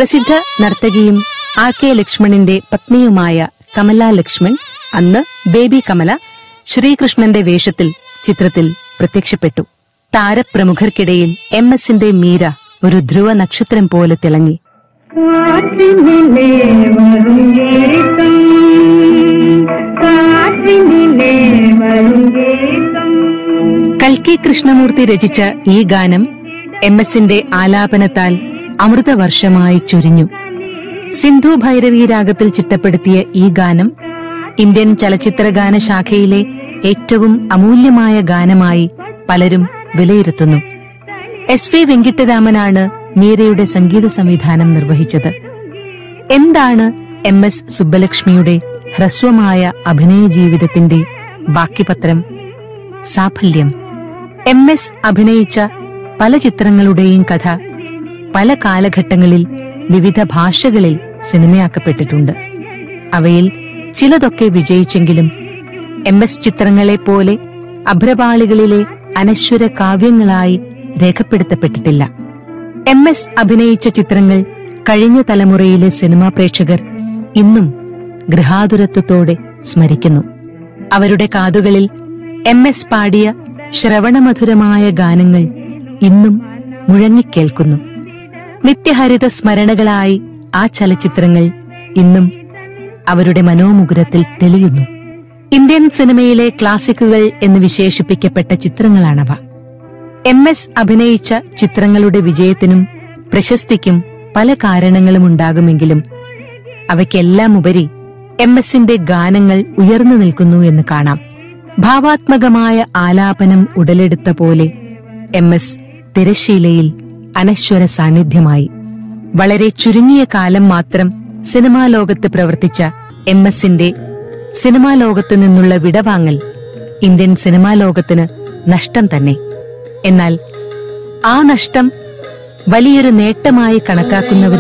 പ്രസിദ്ധ നർത്തകിയും R K ലക്ഷ്മണിന്റെ പത്നിയുമായ കമല ലക്ഷ്മൺ അന്ന് ബേബി കമല ശ്രീകൃഷ്ണന്റെ വേഷത്തിൽ ചിത്രത്തിൽ പ്രത്യക്ഷപ്പെട്ടു താരപ്രമുഖർക്കിടയിൽ എം എസിന്റെ മീര ഒരു ധ്രുവ നക്ഷത്രം പോലെ തിളങ്ങി കാറ്റിനിലെ വരുംഗീതം കാറ്റിനിലെ വരുംഗീതം കൽക്കി കൃഷ്ണമൂർത്തി രചിച്ച ഈ ഗാനം എം എസിന്റെ ആലാപനത്താൽ അമൃതവർഷമായി ചൊരിഞ്ഞു സിന്ധു ഭൈരവി രാഗത്തിൽ ചിട്ടപ്പെടുത്തിയ ഈ ഗാനം ഇന്ത്യൻ ചലച്ചിത്ര ഗാന ശാഖയിലെ ഏറ്റവും അമൂല്യമായ ഗാനമായി പലരും വിലയിരുത്തുന്നു എസ് വി വെങ്കിട്ടരാമനാണ് മീരയുടെ സംഗീത സംവിധാനം നിർവഹിച്ചത് എന്താണ് എം എസ് സുബ്ബലക്ഷ്മിയുടെ ഹ്രസ്വമായ അഭിനയ ജീവിതത്തിന്റെ ബാക്കിപത്രം സാഫല്യം എം എസ് അഭിനയിച്ച പല ചിത്രങ്ങളുടെയും കഥ പല കാലഘട്ടങ്ങളിൽ വിവിധ ഭാഷകളിൽ സിനിമയാക്കപ്പെട്ടിട്ടുണ്ട് അവയിൽ ചിലതൊക്കെ വിജയിച്ചെങ്കിലും എം എസ് ചിത്രങ്ങളെ പോലെ അഭ്രപാളികളിലെ അനശ്വര കാവ്യങ്ങളായി രേഖപ്പെടുത്തപ്പെട്ടിട്ടില്ല എം എസ് അഭിനയിച്ച ചിത്രങ്ങൾ കഴിഞ്ഞ തലമുറയിലെ സിനിമാ പ്രേക്ഷകർ ഇന്നും ഗൃഹാതുരത്വത്തോടെ സ്മരിക്കുന്നു അവരുടെ കാതുകളിൽ എം എസ് പാടിയ ശ്രവണമധുരമായ ഗാനങ്ങൾ ഇന്നും മുഴങ്ങിക്കേൾക്കുന്നു നിത്യഹരിത സ്മരണകളായി ആ ചലച്ചിത്രങ്ങൾ ഇന്നും അവരുടെ മനോമുകുരത്തിൽ തെളിയുന്നു ഇന്ത്യൻ സിനിമയിലെ ക്ലാസിക്കുകൾ എന്ന് വിശേഷിപ്പിക്കപ്പെട്ട ചിത്രങ്ങളാണവ എം എസ് അഭിനയിച്ച ചിത്രങ്ങളുടെ വിജയത്തിനും പ്രശസ്തിക്കും പല കാരണങ്ങളും ഉണ്ടാകുമെങ്കിലും അവയ്ക്കെല്ലാം ഉപരി എം എസിന്റെ ഗാനങ്ങൾ ഉയർന്നു നിൽക്കുന്നു എന്ന് കാണാം ഭാവാത്മകമായ ആലാപനം ഉടലെടുത്ത പോലെ എം എസ് തിരശീലയിൽ അനശ്വര സാന്നിധ്യമായി വളരെ ചുരുങ്ങിയ കാലം മാത്രം സിനിമാ ലോകത്ത് പ്രവർത്തിച്ച എം എസിന്റെ സിനിമാ ലോകത്തു നിന്നുള്ള വിടവാങ്ങൽ ഇന്ത്യൻ സിനിമാ ലോകത്തിന് നഷ്ടം തന്നെ എന്നാൽ ആ നഷ്ടം വലിയൊരു നേട്ടമായി കണക്കാക്കുന്നവർ